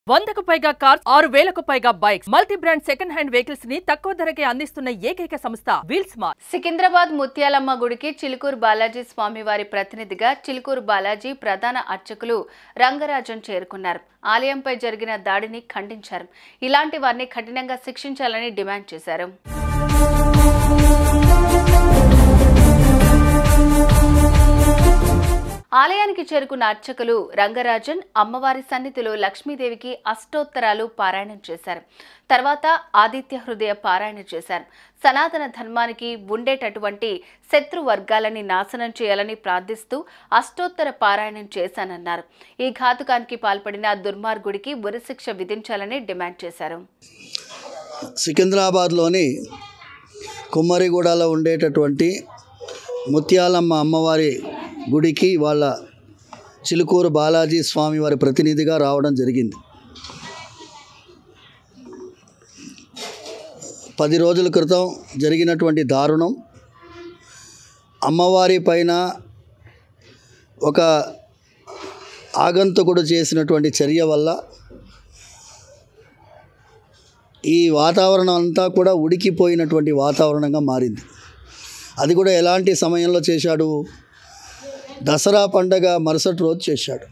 వందకు పైగా కార్స్ ఆరు వేలకు పైగా bikes multi brand second hand vehicles ని తక్కువ ధరకే అందిస్తున్న ఏకైక సంస్థ వీల్స్ మార్ట్ సికింద్రాబాద్ ముత్యాలమ్మ గుడికి చిలుకూరు బాలాజీ స్వామివారి ప్రతినిధిగా చిలుకూరు బాలాజీ ప్రధాన అర్చకులు రంగరాజన్ చేరుకున్నారు ఆలయంపై జరిగిన దాడిని ఖండించారు ఇలాంటి వారిని కఠినంగా శిక్షించాలని డిమాండ్ చేశారు ఆలయానికి చేరుకున్న అర్చకులు రంగరాజన్ అమ్మవారి సన్నిధిలో లక్ష్మీదేవికి అష్టోత్తరాలు పారాయణం చేశారు తర్వాత ఆదిత్య హృదయ పారాయణ చేశారు సనాతన ధర్మానికి ఉండేటటువంటి శత్రు వర్గాలని నాశనం చేయాలని ప్రార్థిస్తూ అష్టోత్తర పారాయణం చేశానన్నారు ఈ ఘాతుకానికి పాల్పడిన దుర్మార్గుడికి ఉరిశిక్ష విధించాలని డిమాండ్ చేశారు సికింద్రాబాద్లోని కుమ్మరిగూడలో ఉండేటటువంటి ముత్యాలమ్మ అమ్మవారి గుడికి వాళ్ళ చిలుకూరు బాలాజీ స్వామి వారి ప్రతినిధిగా రావడం జరిగింది పది రోజుల క్రితం జరిగినటువంటి దారుణం అమ్మవారి పైన ఒక ఆగంతుకుడు చేసినటువంటి చర్య వల్ల ఈ వాతావరణం అంతా కూడా ఉడికిపోయినటువంటి వాతావరణంగా మారింది అది కూడా ఎలాంటి సమయంలో చేశాడు దసరా పండగ మరుసటి రోజు చేశాడు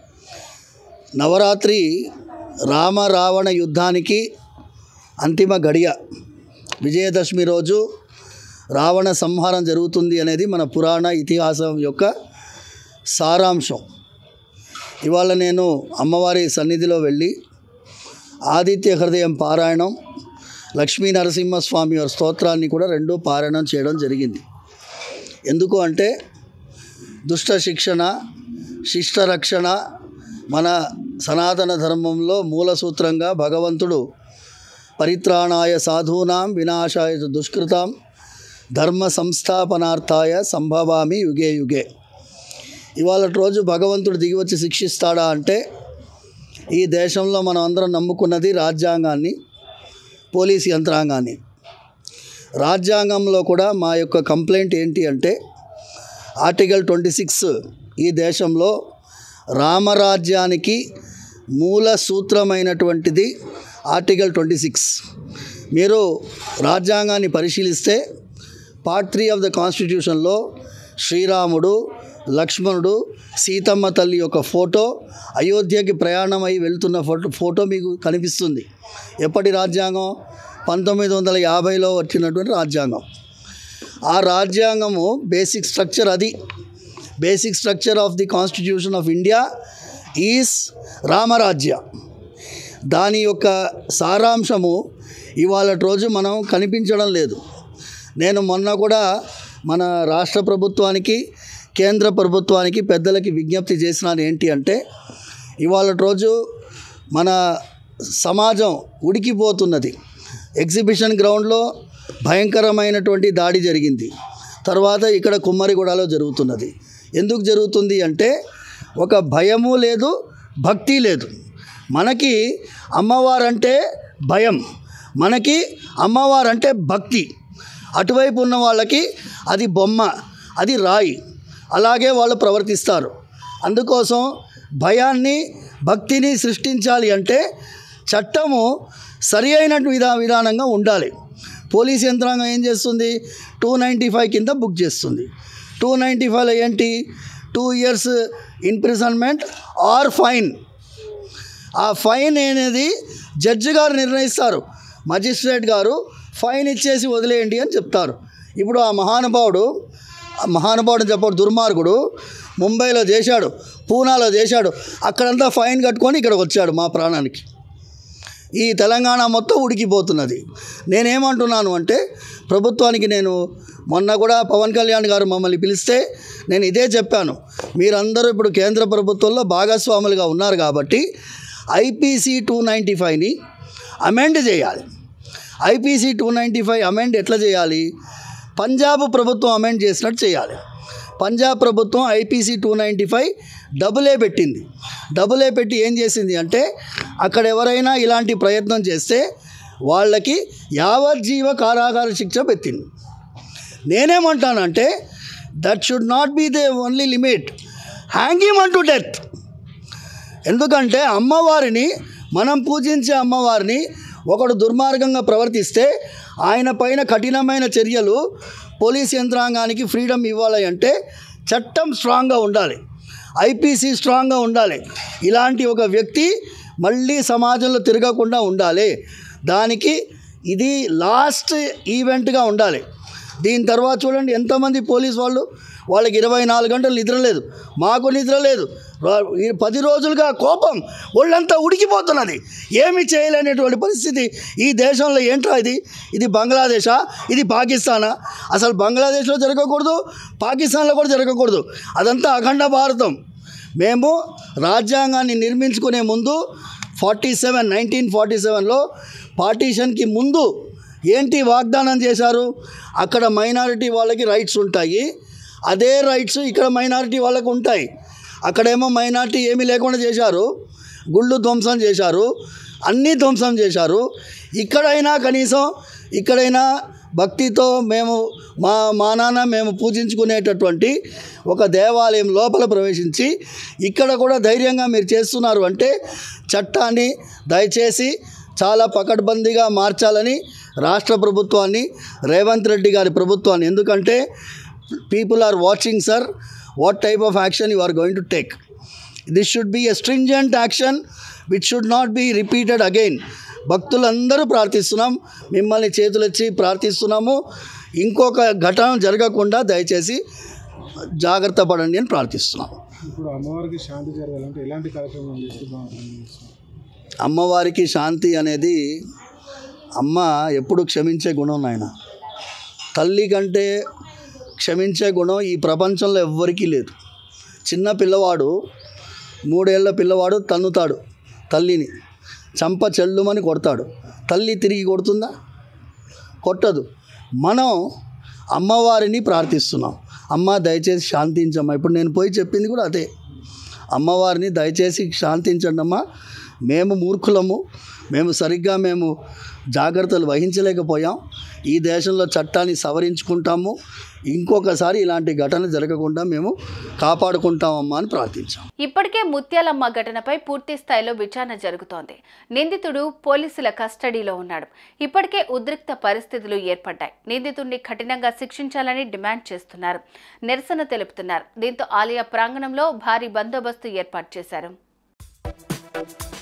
నవరాత్రి రామ రావణ యుద్ధానికి అంతిమ గడియ విజయదశమి రోజు రావణ సంహారం జరుగుతుంది అనేది మన పురాణ ఇతిహాసం యొక్క సారాంశం ఇవాళ నేను అమ్మవారి సన్నిధిలో వెళ్ళి ఆదిత్య హృదయం పారాయణం లక్ష్మీ నరసింహస్వామి వారి స్తోత్రాన్ని కూడా రెండు పారాయణం చేయడం జరిగింది ఎందుకు అంటే దుష్ట శిక్షణ శిష్ట రక్షణ మన సనాతన ధర్మంలో మూల సూత్రంగా భగవంతుడు పరిత్రాణాయ సాధూనాం వినాశాయ చ దుష్కృతాం ధర్మ సంస్థాపనార్థాయ సంభవామి యుగే యుగే ఇవాళ రోజు భగవంతుడు దిగి వచ్చి శిక్షిస్తాడా అంటే ఈ దేశంలో మనం అందరం నమ్ముకున్నది రాజ్యాంగాన్ని పోలీస్ యంత్రాంగాన్ని రాజ్యాంగంలో కూడా మా యొక్క కంప్లైంట్ ఏంటి అంటే ఆర్టికల్ ట్వంటీ సిక్స్ ఈ దేశంలో రామరాజ్యానికి మూల సూత్రమైనటువంటిది ఆర్టికల్ ట్వంటీ సిక్స్ మీరు రాజ్యాంగాన్ని పరిశీలిస్తే పార్ట్ త్రీ ఆఫ్ ద కాన్స్టిట్యూషన్లో శ్రీరాముడు లక్ష్మణుడు సీతమ్మ తల్లి యొక్క ఫోటో అయోధ్యకి ప్రయాణం అయి వెళ్తున్న ఫోటో ఫోటో మీకు కనిపిస్తుంది ఎప్పటి రాజ్యాంగం పంతొమ్మిది వందల యాభైలో వచ్చినటువంటి రాజ్యాంగం ఆ రాజ్యాంగము బేసిక్ స్ట్రక్చర్ అది basic structure of the constitution of India is రామరాజ్య దాని యొక్క సారాంశము ఇవాళ రోజు మనం కనిపించడం లేదు నేను మొన్న కూడా మన రాష్ట్ర ప్రభుత్వానికి కేంద్ర ప్రభుత్వానికి పెద్దలకి విజ్ఞప్తి చేసినాను ఏంటి అంటే ఇవాళ రోజు మన సమాజం ఉడికిపోతున్నది ఎగ్జిబిషన్ గ్రౌండ్లో భయంకరమైనటువంటి దాడి జరిగింది తర్వాత ఇక్కడ కుమ్మరిగూడలో జరుగుతున్నది ఎందుకు జరుగుతుంది అంటే ఒక భయము లేదు భక్తి లేదు మనకి అమ్మవారంటే భయం మనకి అమ్మవారంటే భక్తి అటువైపు ఉన్న వాళ్ళకి అది బొమ్మ అది రాయి అలాగే వాళ్ళు ప్రవర్తిస్తారు అందుకోసం భయాన్ని భక్తిని సృష్టించాలి అంటే చట్టము సరి అయిన విధా విధానంగా ఉండాలి పోలీస్ యంత్రాంగం ఏం చేస్తుంది టూ నైంటీ ఫైవ్ కింద బుక్ చేస్తుంది టూ నైంటీ ఫైవ్లో ఏంటి two years imprisonment or fine ఆ ఫైన్ అనేది జడ్జి గారు నిర్ణయిస్తారు మజిస్ట్రేట్ గారు ఫైన్ ఇచ్చేసి వదిలేయండి అని చెప్తారు ఇప్పుడు ఆ మహానుభావుడు ఆ మహానుభావుడు చెప్పడు దుర్మార్గుడు ముంబైలో చేశాడు పూనాలో చేశాడు అక్కడంతా ఫైన్ కట్టుకొని ఇక్కడికి వచ్చాడు మా ప్రాణానికి ఈ తెలంగాణ మొత్తం ఉడికిపోతున్నది నేనేమంటున్నాను అంటే ప్రభుత్వానికి నేను మొన్న కూడా పవన్ కళ్యాణ్ గారు మమ్మల్ని పిలిస్తే నేను ఇదే చెప్పాను మీరందరూ ఇప్పుడు కేంద్ర ప్రభుత్వంలో భాగస్వాములుగా ఉన్నారు కాబట్టి ఐపీసీ టూ నైంటీ ఫైవ్ని అమెండ్ చేయాలి IPC two ninety five amend ఎట్లా చేయాలి పంజాబ్ ప్రభుత్వం అమెండ్ చేసినట్టు చేయాలి పంజాబ్ ప్రభుత్వం ఐపీసీ టూ నైంటీ ఫైవ్ డబులే పెట్టింది డబులే పెట్టి ఏం చేసింది అంటే అక్కడ ఎవరైనా ఇలాంటి ప్రయత్నం చేస్తే వాళ్ళకి యావజ్జీవ కారాగార శిక్ష పెట్టింది నేనేమంటానంటే that should not be the only limit hanging unto death ఎందుకంటే అమ్మవారిని మనం పూజించే అమ్మవారిని ఒకడు దుర్మార్గంగా ప్రవర్తిస్తే ఆయన పైన కఠినమైన చర్యలు పోలీస్ యంత్రాంగానికి ఫ్రీడమ్ ఇవ్వాలి అంటే చట్టం స్ట్రాంగ్గా ఉండాలి ఐపీసీ స్ట్రాంగ్గా ఉండాలి ఇలాంటి ఒక వ్యక్తి మళ్ళీ సమాజంలో తిరగకుండా ఉండాలి దానికి ఇది లాస్ట్ ఈవెంట్గా ఉండాలి దీని తర్వాత చూడండి ఎంతమంది పోలీస్ వాళ్ళు వాళ్ళకి ఇరవై నాలుగు గంటలు నిద్ర లేదు మాకు నిద్ర లేదు రా- ఈ పది రోజులుగా కోపం ఒళ్ళంతా ఉడికిపోతున్నది ఏమి చేయలేనటువంటి పరిస్థితి ఈ దేశంలో ఏంట్రా ఇది ఇది బంగ్లాదేశా ఇది పాకిస్తానా అసలు బంగ్లాదేశ్లో జరగకూడదు పాకిస్తాన్లో కూడా జరగకూడదు అదంతా అఖండ భారతం మేము రాజ్యాంగాన్ని నిర్మించుకునే ముందు ఫార్టీ సెవెన్ నైన్టీన్ ఫార్టీ సెవెన్లో పార్టీషన్కి ముందు ఏంటి వాగ్దానం చేశారు అక్కడ మైనారిటీ వాళ్ళకి రైట్స్ ఉంటాయి అదే రైట్స్ ఇక్కడ మైనారిటీ వాళ్ళకు ఉంటాయి అక్కడేమో మైనారిటీ ఏమీ లేకుండా చేశారు గుళ్ళు ధ్వంసం చేశారు అన్నీ ధ్వంసం చేశారు ఇక్కడైనా కనీసం ఇక్కడైనా భక్తితో మేము మా మా నాన్న మేము పూజించుకునేటటువంటి ఒక దేవాలయం లోపల ప్రవేశించి ఇక్కడ కూడా ధైర్యంగా మీరు చేస్తున్నారు అంటే చట్టాన్ని దయచేసి చాలా పకడ్బందీగా మార్చాలని రాష్ట్ర ప్రభుత్వాన్ని రేవంత్ రెడ్డి గారి ప్రభుత్వాన్ని ఎందుకంటే people are watching sir what type of action you are going to take this should be a stringent action which should not be repeated again భక్తులందరూ ప్రార్థిస్తున్నాం మిమ్మల్ని చేతులెచ్చి ప్రార్థిస్తున్నాము ఇంకొక ఘటన జరగకుండా దయచేసి జాగ్రత్త పడండి అని ప్రార్థిస్తున్నాం ఇప్పుడు అమ్మవారికి శాంతి జరగాలంటే ఎలాంటి కార్యక్రమం చేస్తే బాగుంటుంది అమ్మవారికి శాంతి అనేది అమ్మ ఎప్పుడు క్షమించే గుణం నాయన తల్లి కంటే క్షమించే గుణం ఈ ప్రపంచంలో ఎవ్వరికీ లేదు చిన్న పిల్లవాడు మూడేళ్ల పిల్లవాడు తన్నుతాడు తల్లిని చంప చెల్లుమని కొడతాడు తల్లి తిరిగి కొడుతుందా కొట్టదు మనం అమ్మవారిని ప్రార్థిస్తున్నాం అమ్మ దయచేసి శాంతించమ్మా ఇప్పుడు నేను పోయి చెప్పింది కూడా అదే అమ్మవారిని దయచేసి శాంతించండి అమ్మా మేము మూర్ఖులము మేము సరిగ్గా మేము జాగ్రత్తలు వహించలేకపోయాం ఈ దేశంలో చట్టాన్ని సవరించుకుంటాము ఇంకొకసారి ఇలాంటి ఘటన జరగకుండా మేము కాపాడుకుంటామమ్మా అని ప్రార్థించాం ఇప్పటికే ముత్యాలమ్మ ఘటనపై పూర్తి స్థాయిలో విచారణ జరుగుతోంది నిందితుడు పోలీసుల కస్టడీలో ఉన్నాడు ఇప్పటికే ఉద్రిక్త పరిస్థితులు ఏర్పడ్డాయి నిందితుడిని కఠినంగా శిక్షించాలని డిమాండ్ చేస్తున్నారు నిరసన తెలుపుతున్నారు దీంతో ఆలయ ప్రాంగణంలో భారీ బందోబస్తు ఏర్పాటు చేశారు